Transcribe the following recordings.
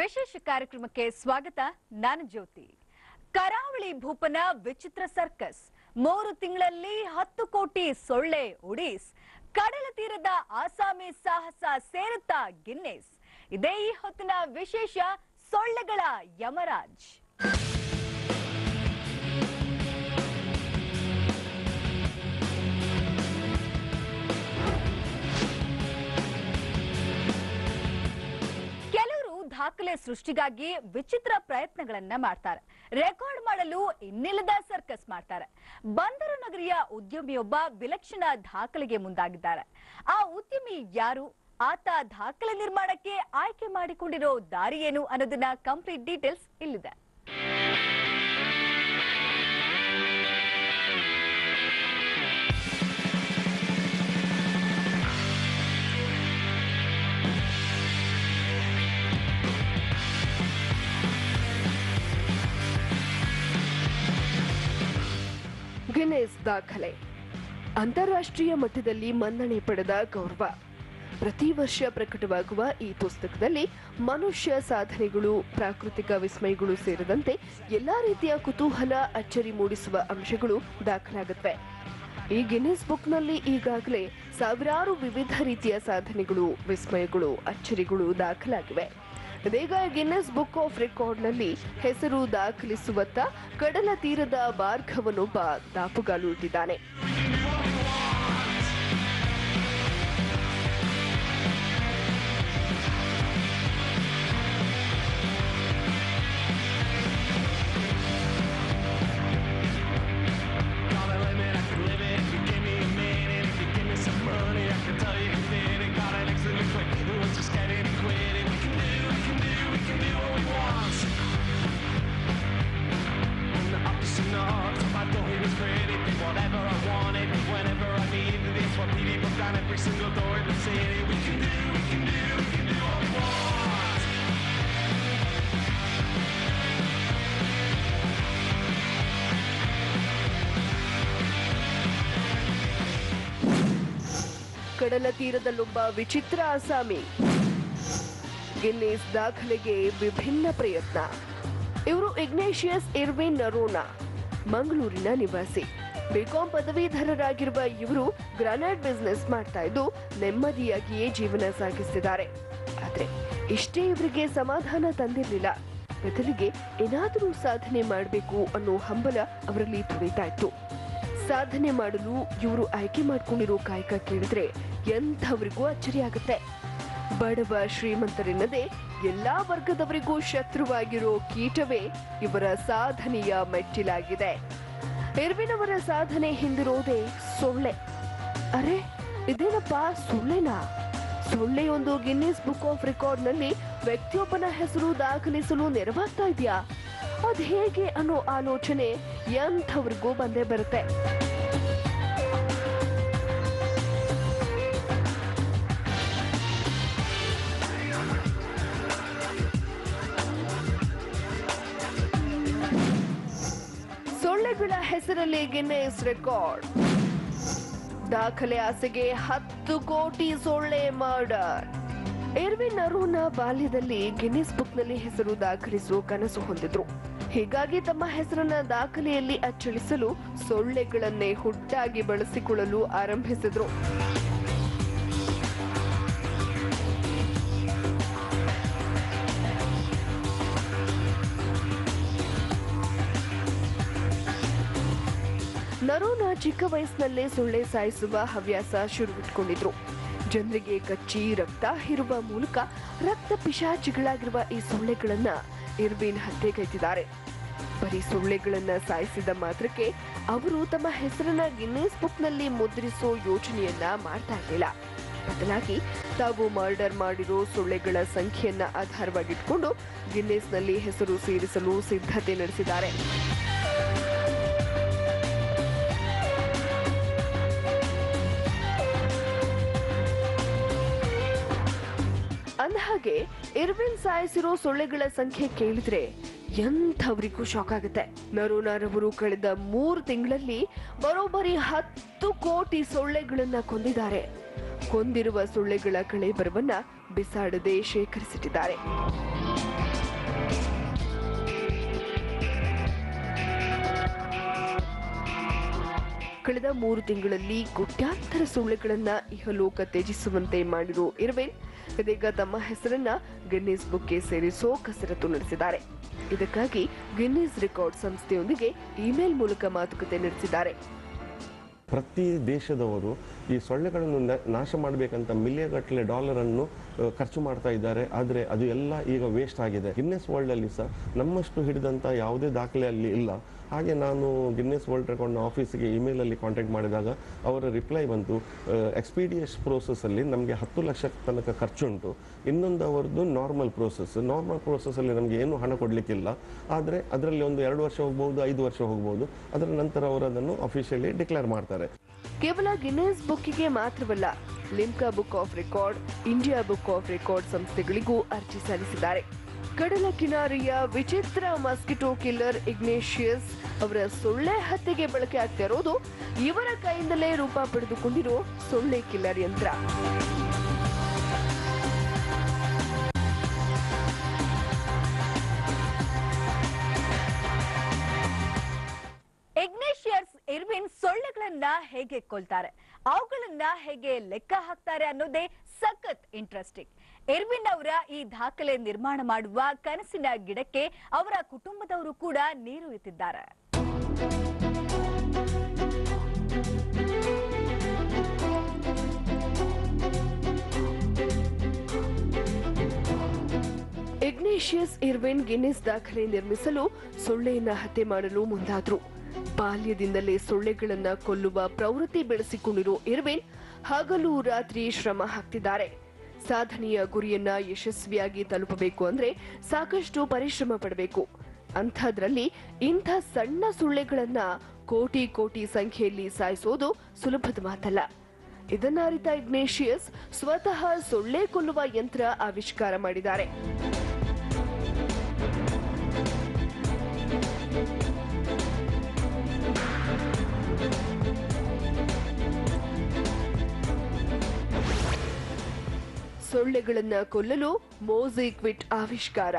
ವಿಶೇಷ ಕಾರ್ಯಕ್ರಮಕ್ಕೆ ಸ್ವಾಗತ ನಾನು ಜ್ಯೋತಿ ಕರಾವಳಿ ಭೂಪನ ವಿಚಿತ್ರ ಸರ್ಕಸ್ ಮೂರು ತಿಂಗಳಲ್ಲಿ ಹತ್ತು ಕೋಟಿ ಸೊಳ್ಳೆ ಒಡಿಸ್ ಕಡಲ ತೀರದ ಆಸಾಮಿ ಸಾಹಸ ಸೇರುತ್ತಾ ಗಿನ್ನೆಸ್ ಇದೇ ಈ ಹೊತ್ತಿನ ವಿಶೇಷ ಸೊಳ್ಳೆಗಳ ಯಮರಾಜ್ ಕೆಲವರು ದಾಖಲೆ ಸೃಷ್ಟಿಗಾಗಿ ವಿಚಿತ್ರ ಪ್ರಯತ್ನಗಳನ್ನ ಮಾಡ್ತಾರೆ ರೆಕಾರ್ಡ್ ಮಾಡಲು ಇನ್ನಿಲ್ಲದ ಸರ್ಕಸ್ ಮಾಡ್ತಾರೆ ಬಂದರು ನಗರಿಯ ಉದ್ಯಮಿಯೊಬ್ಬ ವಿಲಕ್ಷಣ ದಾಖಲೆಗೆ ಮುಂದಾಗಿದ್ದಾರೆ ಆ ಉದ್ಯಮಿ ಯಾರು ಆತ ದಾಖಲೆ ನಿರ್ಮಾಣಕ್ಕೆ ಆಯ್ಕೆ ಮಾಡಿಕೊಂಡಿರೋ ದಾರಿ ಏನು ಅನ್ನೋದನ್ನ ಕಂಪ್ಲೀಟ್ ಡೀಟೇಲ್ಸ್ ಇಲ್ಲಿದೆ ಗಿನ್ನೆಸ್ ದಾಖಲೆ ಅಂತಾರಾಷ್ಟ್ರೀಯ ಮಟ್ಟದಲ್ಲಿ ಮನ್ನಣೆ ಪಡೆದ ಗೌರವ ಪ್ರತಿ ವರ್ಷ ಪ್ರಕಟವಾಗುವ ಈ ಪುಸ್ತಕದಲ್ಲಿ ಮನುಷ್ಯ ಸಾಧನೆಗಳು ಪ್ರಾಕೃತಿಕ ವಿಸ್ಮಯಗಳು ಸೇರಿದಂತೆ ಎಲ್ಲಾ ರೀತಿಯ ಕುತೂಹಲ ಅಚ್ಚರಿ ಮೂಡಿಸುವ ಅಂಶಗಳು ದಾಖಲಾಗುತ್ತವೆ ಈ ಗಿನ್ನೆಸ್ ಬುಕ್ನಲ್ಲಿ ಈಗಾಗಲೇ ಸಾವಿರಾರು ವಿವಿಧ ರೀತಿಯ ಸಾಧನೆಗಳು ವಿಸ್ಮಯಗಳು ಅಚ್ಚರಿಗಳು ದಾಖಲಾಗಿವೆ ಇದೀಗ ಗಿನ್ನೆಸ್ ಬುಕ್ ಆಫ್ ರೆಕಾರ್ಡ್ನಲ್ಲಿ ಹೆಸರು ದಾಖಲಿಸುವತ್ತ ಕಡಲ ತೀರದ ಭಾರ್ಗವನೊಬ್ಬ ದಾಪುಗಾಲು ಇಟ್ಟಿದ್ದಾನೆ Got a limit, I can live it. If you give me a minute, if you give me some money, I can tell you can fit it. Got an excellent quick. We was just getting and quitting. We can do, we can do, we can do what we want. When the opposite knocks, my door he was ready. Be whatever I wanted, whenever I needed. This one TV broke down every single door in the city. We can do, we can do, we can do what we want. ಕಡಲ ತೀರದಲ್ಲೊಬ್ಬ ವಿಚಿತ್ರ ಆಸಾಮಿ Guinness ದಾಖಲೆಗೆ ವಿಭಿನ್ನ ಪ್ರಯತ್ನ ಇವರು Ignatius Irwin ನರೋನಾ ಮಂಗಳೂರಿನ ನಿವಾಸಿ BCom ಪದವೀಧರರಾಗಿರುವ ಇವರು granite business ಮಾಡ್ತಾ ಇದ್ದು ನೆಮ್ಮದಿಯಾಗಿಯೇ ಜೀವನ ಸಾಗಿಸಿದ್ದಾರೆ ಆದ್ರೆ ಇಷ್ಟೇ ಇವರಿಗೆ ಸಮಾಧಾನ ತಂದಿರಲಿಲ್ಲ ಬದಲಿಗೆ ಏನಾದರೂ ಸಾಧನೆ ಮಾಡಬೇಕು ಅನ್ನೋ ಹಂಬಲ ಅವರಲ್ಲಿ ತುಳಿತಾ ಇತ್ತು ಸಾಧನೆ ಮಾಡಲು ಇವರು ಆಯ್ಕೆ ಮಾಡ್ಕೊಂಡಿರೋ ಕಾಯಕ ಕೇಳಿದ್ರೆ ಎಂಥವರಿಗೂ ಅಚ್ಚರಿ ಆಗುತ್ತೆ ಬಡವ ಶ್ರೀಮಂತರೆನ್ನದೆ ಎಲ್ಲಾ ವರ್ಗದವರಿಗೂ ಶತ್ರುವಾಗಿರೋ ಕೀಟವೇ ಇವರ ಸಾಧನೆಯ ಮೆಟ್ಟಿಲಾಗಿದೆ ಇರ್ವಿನವರ ಸಾಧನೆ ಹಿಂದಿರೋದೇ ಸೊಳ್ಳೆ ಅರೆ ಇದೇನಪ್ಪ ಸೊಳ್ಳೆನಾ ಸೊಳ್ಳೆಯೊಂದು ಗಿನ್ನಿಸ್ ಬುಕ್ ಆಫ್ ರೆಕಾರ್ಡ್ ನಲ್ಲಿ ವ್ಯಕ್ತಿಯೊಬ್ಬನ ಹೆಸರು ದಾಖಲಿಸಲು ನೆರವಾಗ್ತಾ ಇದೆಯಾ ಅದ್ ಹೇಗೆ ಅನ್ನೋ ಆಲೋಚನೆ ಎಂಥವ್ರಿಗೂ ಬಂದೇ ಬರುತ್ತೆ ಸೊಳ್ಳೆಗಳ ಹೆಸರಲ್ಲಿ ಗಿನ್ನೆಸ್ ರೆಕಾರ್ಡ್ ದಾಖಲೆ ಆಸೆಗೆ ಹತ್ತು ಕೋಟಿ ಸೊಳ್ಳೆ ಮರ್ಡರ್ ಎರ್ವಿನ್ ಅರುಣ ಬಾಲ್ಯದಲ್ಲಿ ಗಿನ್ನಿಸ್ ಬುಕ್ನಲ್ಲಿ ಹೆಸರು ದಾಖಲಿಸುವ ಕನಸು ಹೊಂದಿದ್ರು ಹೀಗಾಗಿ ತಮ್ಮ ಹೆಸರನ್ನ ದಾಖಲೆಯಲ್ಲಿ ಅಚ್ಚಳಿಸಲು ಸೊಳ್ಳೆಗಳನ್ನೇ ಹುಟ್ಟಾಗಿ ಬಳಸಿಕೊಳ್ಳಲು ಆರಂಭಿಸಿದ್ರು ನರೋನ ಚಿಕ್ಕ ವಯಸ್ಸಿನಲ್ಲೇ ಸೊಳ್ಳೆ ಸಾಯಿಸುವ ಹವ್ಯಾಸ ಶುರುವಿಟ್ಕೊಂಡಿದ್ರು ಜನರಿಗೆ ಕಚ್ಚಿ ರಕ್ತ ಹೀರುವ ಮೂಲಕ ರಕ್ತ ಪಿಶಾಚಿಗಳಾಗಿರುವ ಈ ಸೊಳ್ಳೆಗಳನ್ನ ಇರ್ವಿನ್ ಹತ್ಯೆಗೈದಿದ್ದಾರೆ ಬರೀ ಸೊಳ್ಳೆಗಳನ್ನ ಸಾಯಿಸಿದ ಮಾತ್ರಕ್ಕೆ ಅವರು ತಮ್ಮ ಹೆಸರನ್ನ ಗಿನ್ನೇಸ್ ಬುಕ್ನಲ್ಲಿ ಮುದ್ರಿಸೋ ಯೋಚನೆಯನ್ನ ಮಾಡ್ತಾ ಇರಲಿಲ್ಲ ಬದಲಾಗಿ ತಾವು ಮರ್ಡರ್ ಮಾಡಿರೋ ಸೊಳ್ಳೆಗಳ ಸಂಖ್ಯೆಯನ್ನ ಆಧಾರವಾಗಿಟ್ಕೊಂಡು ಗಿನ್ನೇಸ್ನಲ್ಲಿ ಹೆಸರು ಸೇರಿಸಲು ಸಿದ್ಧತೆ ನಡೆಸಿದ್ದಾರೆ ಅಂದಹಾಗೆ ಇರ್ವಿನ್ ಸಾಯಿಸಿರೋ ಸೊಳ್ಳೆಗಳ ಸಂಖ್ಯೆ ಕೇಳಿದ್ರೆ ಎಂಥವರಿಗೂ ಶಾಕ್ ಆಗುತ್ತೆ ನರೋನಾರವರು ಕಳೆದ ಮೂರು ತಿಂಗಳಲ್ಲಿ ಬರೋಬ್ಬರಿ ಹತ್ತು ಕೋಟಿ ಸೊಳ್ಳೆಗಳನ್ನ ಕೊಂದಿದ್ದಾರೆ ಕೊಂದಿರುವ ಸೊಳ್ಳೆಗಳ ಕಳೆ ಬರವನ್ನ ಬಿಸಾಡದೆ ಶೇಖರಿಸಿಟ್ಟಿದ್ದಾರೆ ಕಳೆದ ಮೂರು ತಿಂಗಳಲ್ಲಿ ಕೋಟ್ಯಾಂತರ ಸೊಳ್ಳೆಗಳನ್ನ ಇಹಲೋಕ ತ್ಯಜಿಸುವಂತೆ ಮಾಡಿರೋ ಇರ್ವಿನ್ ಇದೀಗ ತಮ್ಮ ಹೆಸರನ್ನ ಗಿನ್ನಿಸ್ ಬುಕ್ಗೆ ಸೇರಿಸೋ ಕಸರತ್ತು ನಡೆಸಿದ್ದಾರೆ ಇದಕ್ಕಾಗಿ ಗಿನ್ನಿಸ್ ರೆಕಾರ್ಡ್ ಸಂಸ್ಥೆಯೊಂದಿಗೆ ಇಮೇಲ್ ಮೂಲಕ ಮಾತುಕತೆ ನಡೆಸಿದ್ದಾರೆ ಪ್ರತಿ ದೇಶದವರು ಈ ಸೊಳ್ಳೆಗಳನ್ನು ನ- ನಾಶ ಮಾಡಬೇಕಂತ ಮಿಲಿಯಗಟ್ಟಲೆ ಡಾಲರನ್ನು ಆ, ಖರ್ಚು ಮಾಡ್ತಾ ಇದ್ದಾರೆ ಆದರೆ ಅದು ಎಲ್ಲ ಈಗ ವೇಸ್ಟ್ ಆಗಿದೆ ಗಿನ್ನೆಸ್ ವರ್ಲ್ಡಲ್ಲಿ ಸಹ ನಮ್ಮಷ್ಟು ಹಿಡಿದಂಥ ಯಾವುದೇ ದಾಖಲೆ ಅಲ್ಲಿ ಇಲ್ಲ ಹಾಗೆ ನಾನು ಗಿನ್ನೆಸ್ ವರ್ಲ್ಡ್ ರೆಕಾರ್ಡ್ನ ಆಫೀಸಿಗೆ ಇಮೇಲಲ್ಲಿ ಕಾಂಟ್ಯಾಕ್ಟ್ ಮಾಡಿದಾಗ ಅವರ ರಿಪ್ಲೈ ಬಂತು ಎಕ್ಸ್ಪೀಡಿಯಸ್ ಪ್ರೋಸೆಸ್ಸಲ್ಲಿ ನಮಗೆ ಹತ್ತು ಲಕ್ಷ ತನಕ ಖರ್ಚುಂಟು ಇನ್ನೊಂದು ಅವರದ್ದು ನಾರ್ಮಲ್ ಪ್ರೋಸೆಸ್ ನಾರ್ಮಲ್ ಪ್ರೋಸೆಸ್ಸಲ್ಲಿ ನಮಗೆ ಏನು ಹಣ ಕೊಡಲಿಕ್ಕಿಲ್ಲ ಆದರೆ ಅದರಲ್ಲಿ ಒಂದು ಎರಡು ವರ್ಷ ಹೋಗ್ಬೋದು ಐದು ವರ್ಷ ಹೋಗ್ಬೋದು ಅದರ ನಂತರ ಅವರು ಅದನ್ನು ಅಫಿಷಿಯಲಿ ಡಿಕ್ಲೇರ್ ಮಾಡ್ತಾರೆ ಕೇವಲ ಗಿನ್ನೆಸ್ ಬುಕ್ಕಿಗೆ ಮಾತ್ರವಲ್ಲ Limca book of record India book of record ಸಂಸ್ಥೆಗಳಿಗೂ ಅರ್ಜಿ ಸಲ್ಲಿಸಿದ್ದಾರೆ ಕಡಲ ಕಿನಾರಿಯ ವಿಚಿತ್ರ ಮಸ್ಕಿಟೋ ಕಿಲ್ಲರ್ ಇಗ್ನೇಷಿಯಸ್ ಅವರ ಸೊಳ್ಳೆ ಹತ್ಯೆಗೆ ಬಳಕೆ ಆಗ್ತಾ ಇರೋದು ಇವರ ಕೈಯಿಂದಲೇ ರೂಪ ಪಡೆದುಕೊಂಡಿರೋ ಸೊಳ್ಳೆ ಕಿಲ್ಲರ್ ಯಂತ್ರ ಇಗ್ನೇಷಿಯಸ್ ಇರ್ವಿನ್ ಸೊಳ್ಳೆಗಳನ್ನ ಹೇಗೆ ಕೊಲ್ತಾರೆ ಅವುಗಳನ್ನ ಹೇಗೆ ಲೆಕ್ಕ ಹಾಕ್ತಾರೆ ಅನ್ನೋದೇ ಸಖತ್ ಇಂಟ್ರೆಸ್ಟಿಂಗ್ ಇರ್ವಿನ್ ಅವರ ಈ ದಾಖಲೆ ನಿರ್ಮಾಣ ಮಾಡುವ ಕನಸಿನ ಗಿಡಕ್ಕೆ ಅವರ ಕುಟುಂಬದವರು ಕೂಡ ನೀರು ಎತ್ತಿದ್ದಾರೆ ಇಗ್ನೇಷಿಯಸ್ ಇರ್ವಿನ್ ಗಿನ್ನಿಸ್ ದಾಖಲೆ ನಿರ್ಮಿಸಲು ಸೊಳ್ಳೆಯನ್ನ ಹತ್ಯೆ ಮಾಡಲು ಮುಂದಾದ್ರು ಬಾಲ್ಯದಿಂದಲೇ ಸೊಳ್ಳೆಗಳನ್ನ ಕೊಲ್ಲುವ ಪ್ರವೃತ್ತಿ ಬೆಳೆಸಿಕೊಂಡಿರೋ ಇರ್ವಿನ್ ಹಗಲು ರಾತ್ರಿ ಶ್ರಮ ಹಾಕ್ತಿದ್ದಾರೆ ಸಾಧನೆಯ ಗುರಿಯನ್ನ ಯಶಸ್ವಿಯಾಗಿ ತಲುಪಬೇಕು ಅಂದ್ರೆ ಸಾಕಷ್ಟು ಪರಿಶ್ರಮ ಪಡಬೇಕು ಅಂಥದ್ರಲ್ಲಿ ಇಂಥ ಸಣ್ಣ ಸೊಳ್ಳೆಗಳನ್ನ ಕೋಟಿ ಕೋಟಿ ಸಂಖ್ಯೆಯಲ್ಲಿ ಸಾಯಿಸೋದು ಸುಲಭದ ಮಾತಲ್ಲ ಇದನ್ನ ಅರಿತ ಇಗ್ನೇಷಿಯಸ್ ಸ್ವತಃ ಸೊಳ್ಳೆ ಕೊಲ್ಲುವ ಯಂತ್ರ ಆವಿಷ್ಕಾರ ಮಾಡಿದ್ದಾರೆ ಸೊಳ್ಳೆಗಳನ್ನ ಕೊಲ್ಲಲು ಮೋಸೈಕ್ವಿಟ್ ಆವಿಷ್ಕಾರ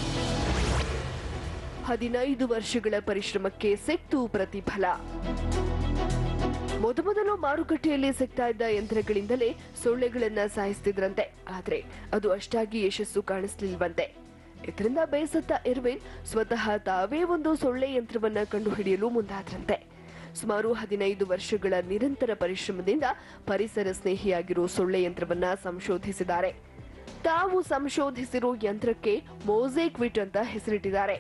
ಹದಿನೈದು ವರ್ಷಗಳ ಪರಿಶ್ರಮಕ್ಕೆ ಸಿಕ್ತು ಪ್ರತಿಫಲ ಮೊದಮೊದಲು ಮಾರುಕಟ್ಟೆಯಲ್ಲಿ ಸಿಗ್ತಾ ಇದ್ದ ಯಂತ್ರಗಳಿಂದಲೇ ಸೊಳ್ಳೆಗಳನ್ನ ಸಾಯಿಸ್ತಿದ್ರಂತೆ ಆದ್ರೆ ಅದು ಅಷ್ಟಾಗಿ ಯಶಸ್ಸು ಕಾಣಿಸ್ಲಿಲ್ವಂತೆ ಇದರಿಂದ ಬೇಸತ್ತ ಇರ್ವಿನ್ ಸ್ವತಃ ತಾವೇ ಒಂದು ಸೊಳ್ಳೆ ಯಂತ್ರವನ್ನ ಕಂಡುಹಿಡಿಯಲು ಮುಂದಾದ್ರಂತೆ ಸುಮಾರು ಹದಿನೈದು ವರ್ಷಗಳ ನಿರಂತರ ಪರಿಶ್ರಮದಿಂದ ಪರಿಸರ ಸ್ನೇಹಿಯಾಗಿರೋ ಸೊಳ್ಳೆ ಯಂತ್ರವನ್ನ ಸಂಶೋಧಿಸಿದ್ದಾರೆ ತಾವು ಸಂಶೋಧಿಸಿರೋ ಯಂತ್ರಕ್ಕೆ ಮೋಸೈಕ್ವಿಟ್ ಅಂತ ಹೆಸರಿಟ್ಟಿದ್ದಾರೆ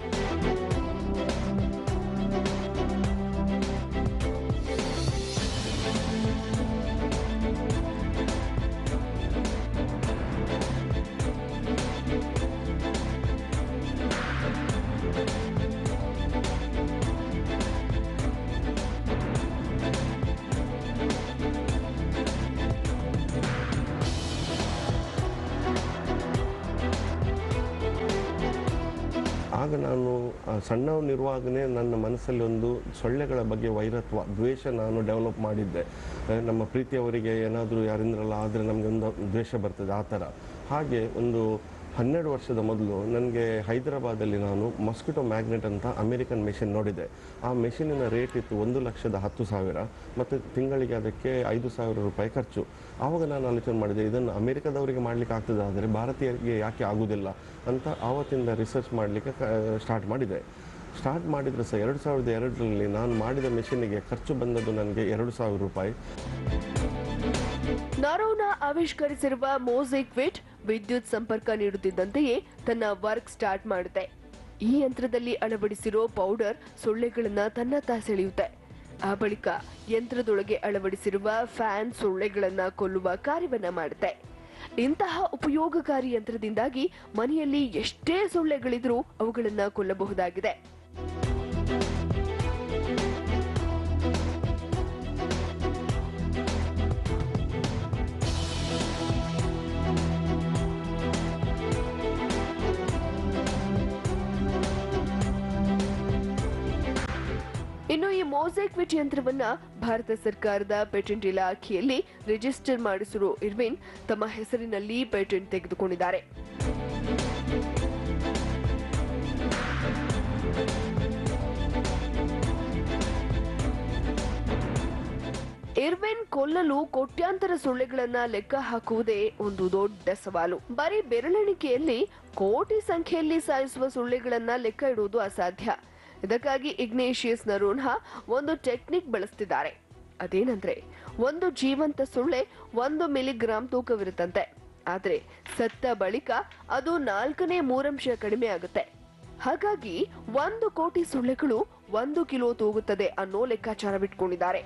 ಆಗ ನಾನು ಆ, ಸಣ್ಣವನಿರುವಾಗಲೇ ನನ್ನ ಮನಸ್ಸಲ್ಲಿ ಒಂದು ಸೊಳ್ಳೆಗಳ ಬಗ್ಗೆ ವೈರತ್ವ ದ್ವೇಷ ನಾನು ಡೆವಲಪ್ ಮಾಡಿದ್ದೆ ಆ, ನಮ್ಮ ಪ್ರೀತಿಯವರಿಗೆ ಏನಾದರೂ ಯಾರಿಂದ್ರಲ್ಲ ಆದರೆ ನಮಗೆ ಒಂದು ದ್ವೇಷ ಬರ್ತದೆ ಆ ಥರ ಹಾಗೆ ಒಂದು ಹನ್ನೆರಡು ವರ್ಷದ ಮೊದಲು ನನಗೆ ಹೈದರಾಬಾದಲ್ಲಿ ನಾನು ಮೊಸ್ಕಿಟೋ ಮ್ಯಾಗ್ನೆಟ್ ಅಂತ ಅಮೇರಿಕನ್ ಮೆಷಿನ್ ನೋಡಿದೆ ಆ ಮೆಷಿನಿನ ರೇಟ್ ಇತ್ತು ಒಂದು ಲಕ್ಷದ ಹತ್ತು ಸಾವಿರ ಮತ್ತು ತಿಂಗಳಿಗೆ ಅದಕ್ಕೆ ಐದು ಸಾವಿರ ರೂಪಾಯಿ ಖರ್ಚು ಆವಾಗ ನಾನು ಆಲೋಚನೆ ಮಾಡಿದೆ ಇದನ್ನು ಅಮೇರಿಕದವರಿಗೆ ಮಾಡಲಿಕ್ಕೆ ಆಗ್ತದೆ ಆದರೆ ಭಾರತೀಯರಿಗೆ ಯಾಕೆ ಆಗುವುದಿಲ್ಲ ಅಂತ ಆವತ್ತಿಂದ ರಿಸರ್ಚ್ ಮಾಡಲಿಕ್ಕೆ ಸ್ಟಾರ್ಟ್ ಮಾಡಿದೆ ಸ್ಟಾರ್ಟ್ ಮಾಡಿದರೆ ಸಹ ಎರಡು ಸಾವಿರದ ಎರಡರಲ್ಲಿ ನಾನು ಮಾಡಿದ ಮೆಷಿನಿಗೆ ಖರ್ಚು ಬಂದದ್ದು ನನಗೆ ಎರಡು ಸಾವಿರ ರೂಪಾಯಿ ನಾರೋನ ಆವಿಷ್ಕರಿಸಿರುವ ಮೋಸೈಕ್ವಿಟ್ ವಿದ್ಯುತ್ ಸಂಪರ್ಕ ನೀಡುತ್ತಿದ್ದಂತೆಯೇ ತನ್ನ ವರ್ಕ್ ಸ್ಟಾರ್ಟ್ ಮಾಡುತ್ತೆ ಈ ಯಂತ್ರದಲ್ಲಿ ಅಳವಡಿಸಿರೋ ಪೌಡರ್ ಸೊಳ್ಳೆಗಳನ್ನ ತನ್ನತ್ತ ಸೆಳೆಯುತ್ತೆ ಆ ಬಳಿಕ ಯಂತ್ರದೊಳಗೆ ಅಳವಡಿಸಿರುವ ಫ್ಯಾನ್ ಸೊಳ್ಳೆಗಳನ್ನ ಕೊಲ್ಲುವ ಕಾರ್ಯವನ್ನ ಮಾಡುತ್ತೆ ಇಂತಹ ಉಪಯೋಗಕಾರಿ ಯಂತ್ರದಿಂದಾಗಿ ಮನೆಯಲ್ಲಿ ಎಷ್ಟೇ ಸೊಳ್ಳೆಗಳಿದ್ರೂ ಅವುಗಳನ್ನ ಕೊಲ್ಲಬಹುದಾಗಿದೆ ಇನ್ನು ಈ ಮೋಸೈಕ್ವಿಟ್ ಯಂತ್ರವನ್ನ ಭಾರತ ಸರ್ಕಾರದ ಪೇಟೆಂಟ್ ಇಲಾಖೆಯಲ್ಲಿ ರಿಜಿಸ್ಟರ್ ಮಾಡಿಸಿರೋ ಇರ್ವಿನ್ ತಮ್ಮ ಹೆಸರಿನಲ್ಲಿ ಪೇಟೆಂಟ್ ತೆಗೆದುಕೊಂಡಿದ್ದಾರೆ ಇರ್ವಿನ್ ಕೊಲ್ಲಲು ಕೋಟ್ಯಾಂತರ ಸೊಳ್ಳೆಗಳನ್ನ ಲೆಕ್ಕ ಹಾಕುವುದೇ ಒಂದು ದೊಡ್ಡ ಸವಾಲು ಬರೀ ಬೆರಳೆಣಿಕೆಯಲ್ಲಿ ಕೋಟಿ ಸಂಖ್ಯೆಯಲ್ಲಿ ಸಾಯಿಸುವ ಸೊಳ್ಳೆಗಳನ್ನ ಲೆಕ್ಕ ಇಡುವುದು ಅಸಾಧ್ಯ ಇದಕ್ಕಾಗಿ ಇಗ್ನೇಷಿಯಸ್ ನರೋನ್ಹಾ ಒಂದು ಟೆಕ್ನಿಕ್ ಬಳಸ್ತಿದ್ದಾರೆ ಅದೇನಂದ್ರೆ ಒಂದು ಜೀವಂತ ಸೊಳ್ಳೆ ಒಂದು ಮಿಲಿಗ್ರಾಂ ತೂಕವಿರುತ್ತಂತೆ ಆದ್ರೆ ಸತ್ತ ಬಳಿಕ ಅದು ನಾಲ್ಕನೇ ಮೂರಂಶ ಕಡಿಮೆ ಆಗುತ್ತೆ ಹಾಗಾಗಿ ಒಂದು ಕೋಟಿ ಸೊಳ್ಳೆಗಳು ಒಂದು ಕಿಲೋ ತೂಗುತ್ತದೆ ಅನ್ನೋ ಲೆಕ್ಕಾಚಾರವಿಟ್ಕೊಂಡಿದ್ದಾರೆ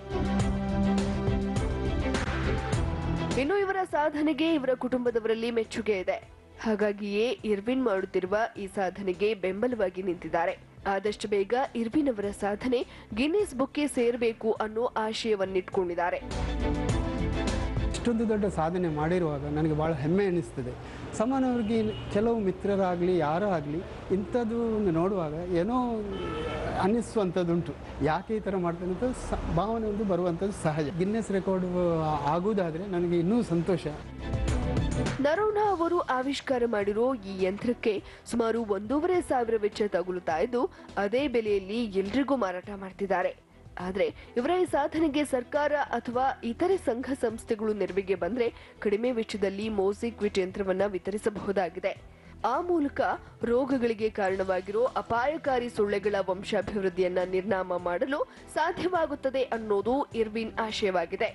ಇನ್ನು ಇವರ ಸಾಧನೆಗೆ ಇವರ ಕುಟುಂಬದವರಲ್ಲಿ ಮೆಚ್ಚುಗೆ ಇದೆ ಹಾಗಾಗಿಯೇ ಇರ್ವಿನ್ ಮಾಡುತ್ತಿರುವ ಈ ಸಾಧನೆಗೆ ಬೆಂಬಲವಾಗಿ ನಿಂತಿದ್ದಾರೆ ಆದಷ್ಟು ಬೇಗ ಇರ್ವಿನ್ ಅವರ ಸಾಧನೆ ಗಿನ್ನಿಸ್ ಬುಕ್ಗೆ ಸೇರಬೇಕು ಅನ್ನೋ ಆಶಯವನ್ನಿಟ್ಕೊಂಡಿದ್ದಾರೆ ಇಷ್ಟೊಂದು ದೊಡ್ಡ ಸಾಧನೆ ಮಾಡಿರುವಾಗ ನನಗೆ ಭಾಳ ಹೆಮ್ಮೆ ಅನ್ನಿಸ್ತದೆ ಸಾಮಾನ್ಯವಾಗಿ ಕೆಲವು ಮಿತ್ರರಾಗಲಿ ಯಾರೋ ಆಗಲಿ ಇಂಥದ್ದು ಒಂದು ನೋಡುವಾಗ ಏನೋ ಅನ್ನಿಸುವಂಥದ್ದುಂಟು ಯಾಕೆ ಈ ಥರ ಮಾಡ್ತಾನೆ ಅಂತ ಸ ಭಾವನೆ ಒಂದು ಬರುವಂಥದ್ದು ಸಹಜ ಗಿನ್ನೆಸ್ ರೆಕಾರ್ಡ್ ಆಗುವುದಾದರೆ ನನಗೆ ಇನ್ನೂ ಸಂತೋಷ ನರೋನಾ ಅವರು ಆವಿಷ್ಕಾರ ಮಾಡಿರೋ ಈ ಯಂತ್ರಕ್ಕೆ ಸುಮಾರು ಒಂದೂವರೆ ಸಾವಿರ ವೆಚ್ಚ ತಗುಲುತ್ತಾ ಇದ್ದು ಅದೇ ಬೆಲೆಯಲ್ಲಿ ಎಲ್ರಿಗೂ ಮಾರಾಟ ಮಾಡ್ತಿದ್ದಾರೆ ಆದ್ರೆ ಇವರ ಈ ಸಾಧನೆಗೆ ಸರ್ಕಾರ ಅಥವಾ ಇತರೆ ಸಂಘ ಸಂಸ್ಥೆಗಳು ನೆರವಿಗೆ ಬಂದ್ರೆ ಕಡಿಮೆ ವೆಚ್ಚದಲ್ಲಿ ಮೋಸಿಕ್ವಿಟ್ ಯಂತ್ರವನ್ನ ವಿತರಿಸಬಹುದಾಗಿದೆ ಆ ಮೂಲಕ ರೋಗಗಳಿಗೆ ಕಾರಣವಾಗಿರೋ ಅಪಾಯಕಾರಿ ಸೊಳ್ಳೆಗಳ ವಂಶಾಭಿವೃದ್ಧಿಯನ್ನ ನಿರ್ನಾಮ ಮಾಡಲು ಸಾಧ್ಯವಾಗುತ್ತದೆ ಅನ್ನೋದು ಇರ್ವಿನ್ ಆಶಯವಾಗಿದೆ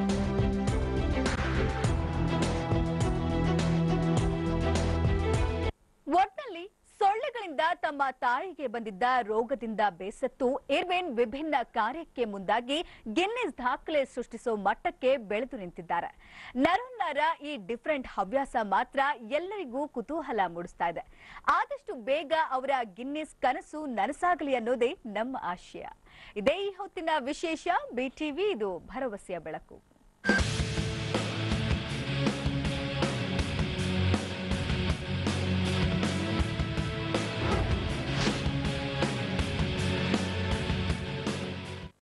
ಒಟ್ನಲ್ಲಿ ಸೊಳ್ಳೆಗಳಿಂದ ತಮ್ಮ ತಾಯಿಗೆ ಬಂದಿದ್ದ ರೋಗದಿಂದ ಬೇಸತ್ತು ಇರ್ವಿನ್ ವಿಭಿನ್ನ ಕಾರ್ಯಕ್ಕೆ ಮುಂದಾಗಿ ಗಿನ್ನಿಸ್ ದಾಖಲೆ ಸೃಷ್ಟಿಸೋ ಮಟ್ಟಕ್ಕೆ ಬೆಳೆದು ನಿಂತಿದ್ದಾರೆ ನರನ್ನರ ಈ ಡಿಫರೆಂಟ್ ಹವ್ಯಾಸ ಮಾತ್ರ ಎಲ್ಲರಿಗೂ ಕುತೂಹಲ ಮೂಡಿಸ್ತಾ ಇದೆ ಆದಷ್ಟು ಬೇಗ ಅವರ ಗಿನ್ನಿಸ್ ಕನಸು ನನಸಾಗಲಿ ಅನ್ನೋದೇ ನಮ್ಮ ಆಶಯ ಇದೇ ಈ ಹೊತ್ತಿನ ವಿಶೇಷ ಬಿಟಿವಿ ಇದು ಭರವಸೆಯ ಬೆಳಕು